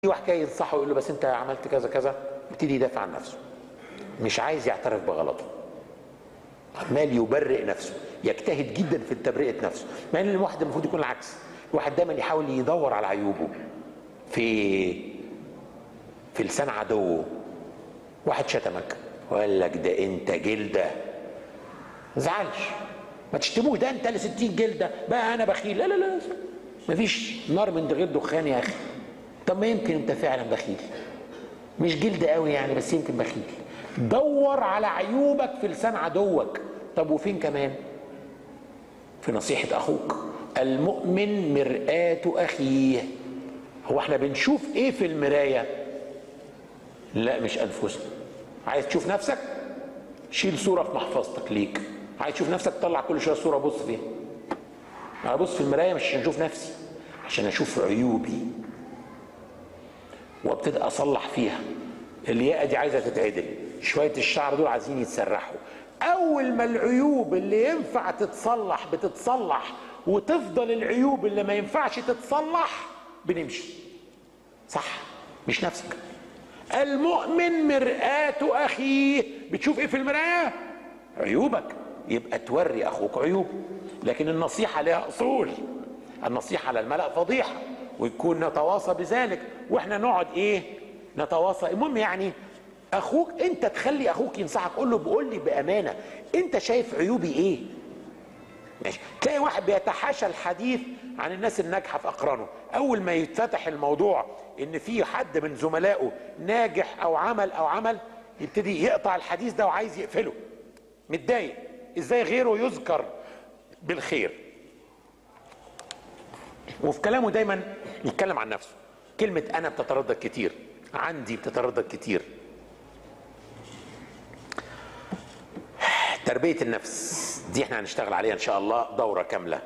واحد جاي ينصحه يقول له بس انت عملت كذا كذا يبتدي يدافع عن نفسه مش عايز يعترف بغلطه عمال يبرئ نفسه يجتهد جدا في تبرئه نفسه مع ان الواحد المفروض يكون العكس الواحد دايما يحاول يدور على عيوبه في في لسان عدوه واحد شتمك وقال لك ده انت جلده ما زعلش ما تشتموش ده انت اللي 60 جلده بقى انا بخيل لا لا لا مفيش نار من غير دخان يا اخي طب ما يمكن انت فعلا بخيل مش جلد قوي يعني بس يمكن بخيل دور على عيوبك في لسان عدوك طب وفين كمان في نصيحة أخوك المؤمن مرآة أخيه هو احنا بنشوف ايه في المراية لا مش أنفسنا عايز تشوف نفسك شيل صورة في محفظتك ليك عايز تشوف نفسك طلع كل شوية صورة بص فيها انا بص في المراية مش عشان اشوف نفسي عشان اشوف عيوبي وابتدي اصلح فيها الياقه دي عايزه تتعدل شويه الشعر دول عايزين يتسرحوا اول ما العيوب اللي ينفع تتصلح بتتصلح وتفضل العيوب اللي ما ينفعش تتصلح بنمشي صح مش نفسك المؤمن مرآة أخيه بتشوف إيه في المراية؟ عيوبك يبقى توري أخوك عيوب لكن النصيحة لها أصول النصيحة على الملأ فضيحة ويكون نتواصى بذلك واحنا نقعد ايه نتواصى المهم يعني اخوك انت تخلي اخوك ينصحك قول له بقول لي بامانه انت شايف عيوبي ايه ماشي تلاقي واحد بيتحاشى الحديث عن الناس الناجحه في اقرانه اول ما يتفتح الموضوع ان في حد من زملائه ناجح او عمل او عمل يبتدي يقطع الحديث ده وعايز يقفله متضايق ازاي غيره يذكر بالخير وفي كلامه دايما يتكلم عن نفسه كلمة أنا بتتردد كتير عندي بتتردد كتير تربية النفس دي احنا هنشتغل عليها إن شاء الله دورة كاملة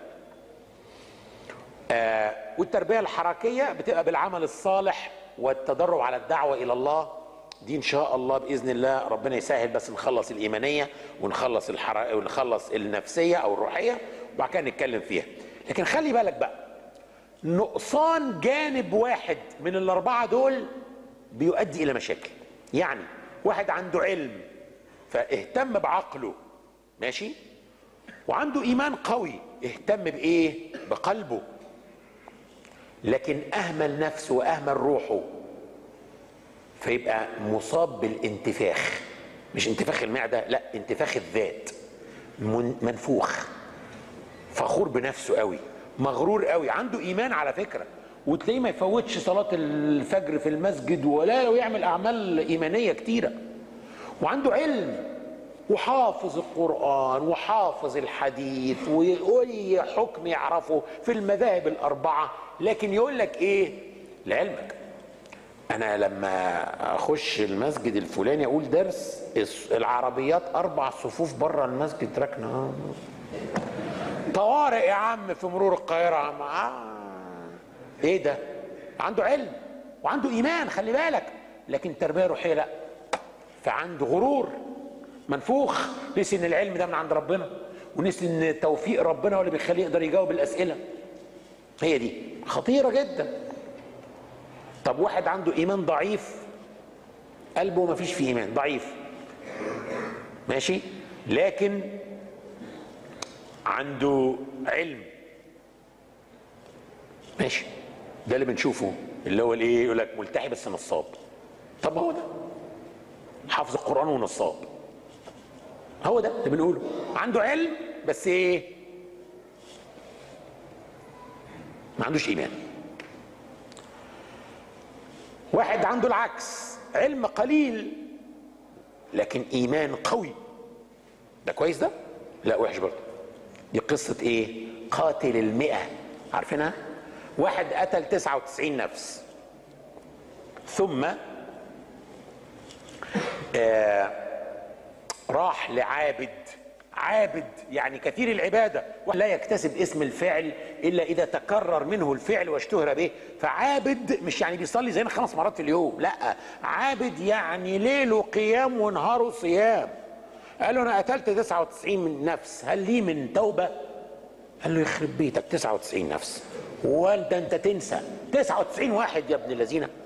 آه والتربية الحركية بتبقى بالعمل الصالح والتدرب على الدعوة إلى الله دي إن شاء الله بإذن الله ربنا يسهل بس نخلص الإيمانية ونخلص الحر... ونخلص النفسية أو الروحية وبعد كده نتكلم فيها لكن خلي بالك بقى نقصان جانب واحد من الأربعة دول بيؤدي إلى مشاكل يعني واحد عنده علم فاهتم بعقله ماشي وعنده إيمان قوي اهتم بإيه بقلبه لكن أهمل نفسه وأهمل روحه فيبقى مصاب بالانتفاخ مش انتفاخ المعدة لا انتفاخ الذات منفوخ فخور بنفسه قوي مغرور قوي عنده ايمان على فكره وتلاقيه ما يفوتش صلاه الفجر في المسجد ولا لو يعمل اعمال ايمانيه كتيره وعنده علم وحافظ القران وحافظ الحديث واي حكم يعرفه في المذاهب الاربعه لكن يقول لك ايه لعلمك انا لما اخش المسجد الفلاني اقول درس العربيات اربع صفوف بره المسجد راكنه طوارئ يا عم في مرور القاهرة عم آه. ايه ده عنده علم وعنده ايمان خلي بالك لكن تربية روحية لا فعنده غرور منفوخ نسي ان العلم ده من عند ربنا ونسي ان توفيق ربنا هو اللي بيخليه يقدر يجاوب الاسئلة هي دي خطيرة جدا طب واحد عنده ايمان ضعيف قلبه ما فيش فيه ايمان ضعيف ماشي لكن عنده علم ماشي ده اللي بنشوفه اللي هو الايه يقول لك ملتحي بس نصاب طب هو ده حافظ القران ونصاب هو ده اللي بنقوله عنده علم بس ايه ما عندوش ايمان واحد عنده العكس علم قليل لكن ايمان قوي ده كويس ده لا وحش برضه دي قصة ايه قاتل المئة عارفينها واحد قتل تسعة وتسعين نفس ثم آه راح لعابد عابد يعني كثير العبادة لا يكتسب اسم الفعل إلا إذا تكرر منه الفعل واشتهر به فعابد مش يعني بيصلي زينا خمس مرات في اليوم لا عابد يعني ليله قيام ونهاره صيام قال له انا قتلت 99 من نفس هل لي من توبه قال له يخرب بيتك 99 نفس والده انت تنسى 99 واحد يا ابن الذين